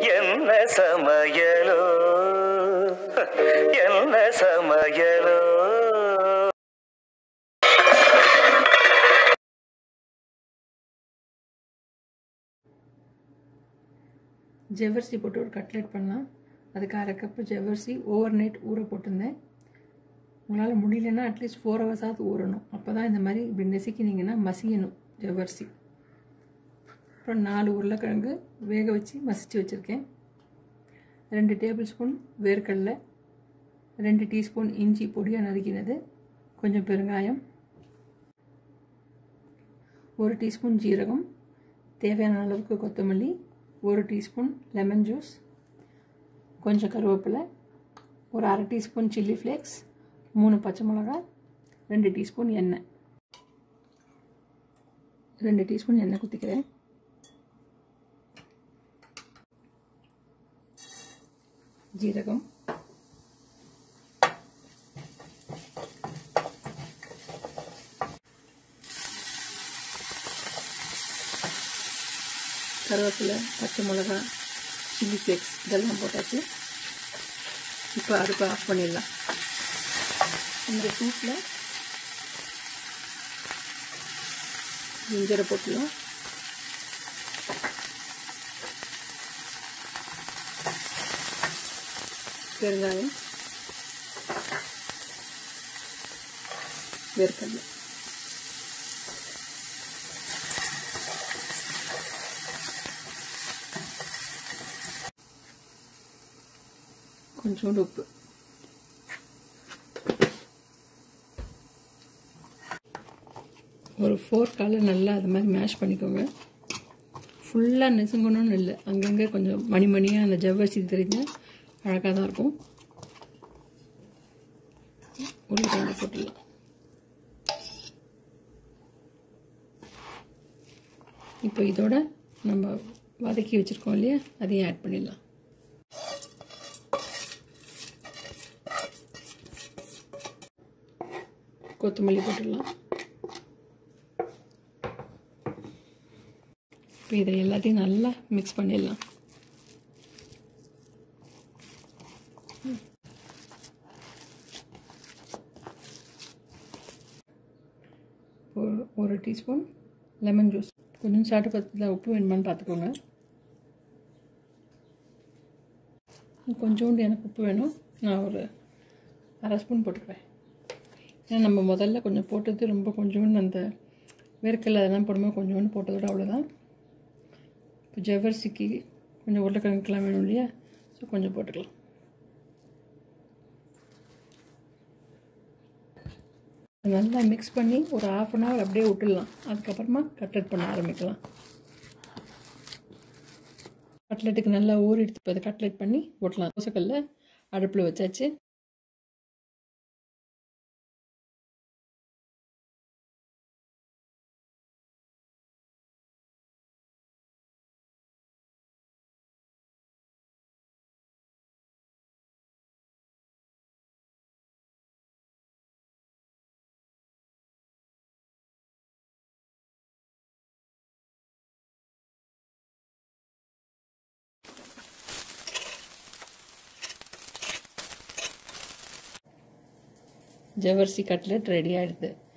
என்ன சமையலோ என்ன சமையலோ ஜவ்வரிசி போட்டு ஒரு கட்லெட் பண்ணலாம் அதுக்கு அரை கப்பு ஜவ்வரிசி ஓவர் நைட் ஊற போட்டிருந்தேன் உங்களால் முடியலன்னா அட்லீஸ்ட் ஃபோர் ஹவர்ஸாவது ஊறணும் அப்போ தான் இந்த மாதிரி இப்படி நெசுக்கினீங்கன்னா மசியணும் ஜவ்வரிசி அப்புறம் நாலு உருளைக்கிழங்கு வேக வச்சு மசிச்சு வச்சுருக்கேன் ரெண்டு டேபிள் ஸ்பூன் வேர்க்கடலை ரெண்டு டீஸ்பூன் இஞ்சி பொடியாக நறுக்கினது கொஞ்சம் பெருங்காயம் ஒரு டீஸ்பூன் ஜீரகம் தேவையான அளவுக்கு கொத்தமல்லி ஒரு டீஸ்பூன் லெமன் ஜூஸ் கொஞ்சம் கருவேப்பிலை ஒரு அரை டீஸ்பூன் சில்லி ஃப்ளேக்ஸ் மூணு பச்சை மிளகாய் ரெண்டு டீஸ்பூன் எண்ணெய் ரெண்டு டீஸ்பூன் எண்ணெய் குத்திக்கிறேன் ஜீரகம் கருவேப்பிலை பச்சை மிளகா சில்லி ஃப்ளேக்ஸ் இதெல்லாம் போட்டாச்சு இப்போ அடுப்பை ஆஃப் பண்ணிடலாம் இந்த சூட்டில் ஜிஞ்சரை போட்டுலாம் பெருங்காயம் வேர்க்கடலை கொஞ்சோண்டு உப்பு ஒரு ஃபோர்க்கால் நல்லா அது மாதிரி மேஷ் பண்ணிக்கோங்க ஃபுல்லாக நெசுங்கணும்னு இல்லை அங்கங்கே கொஞ்சம் மணி மணியாக அந்த ஜவ்வரிசி தெரிஞ்சால் அழகாக தான் இருக்கும் உருளைக்கிழங்கு போட்டுடலாம் இப்போ இதோட நம்ம வதக்கி வச்சுருக்கோம் இல்லையா அதையும் ஆட் பண்ணிடலாம் கொத்தமல்லி போட்டுடலாம் இப்போ இதை எல்லாத்தையும் நல்லா மிக்ஸ் பண்ணிடலாம் ஒரு ஒரு டீஸ்பூன் லெமன் ஜூஸ் கொஞ்சம் சாட்டு பத்தில் உப்பு வேணுமான்னு பார்த்துக்கோங்க கொஞ்சோண்டு எனக்கு உப்பு வேணும் நான் ஒரு அரை ஸ்பூன் போட்டுக்கிறேன் ஏன்னா நம்ம முதல்ல கொஞ்சம் போட்டது ரொம்ப கொஞ்சோண்டு அந்த வேர்க்கடலை அதெல்லாம் போடும்போது கொஞ்சோண்டு போட்டதோட அவ்வளோதான் இப்போ ஜவ்வரிசிக்கு கொஞ்சம் உருளைக்கிழங்குக்கெல்லாம் வேணும் இல்லையா ஸோ கொஞ்சம் போட்டுக்கலாம் நல்லா மிக்ஸ் பண்ணி ஒரு ஆஃப் அன் ஹவர் அப்படியே விட்டுடலாம் அதுக்கப்புறமா கட்லெட் பண்ண ஆரம்பிக்கலாம் கட்லெட்டுக்கு நல்லா ஊறி எடுத்து இப்போ அதை கட்லெட் பண்ணி ஓட்டலாம் தோசைக்கல்ல அடுப்பில் வச்சாச்சு ஜவ்வரிசி கட்லெட் ரெடி ஆகிடுது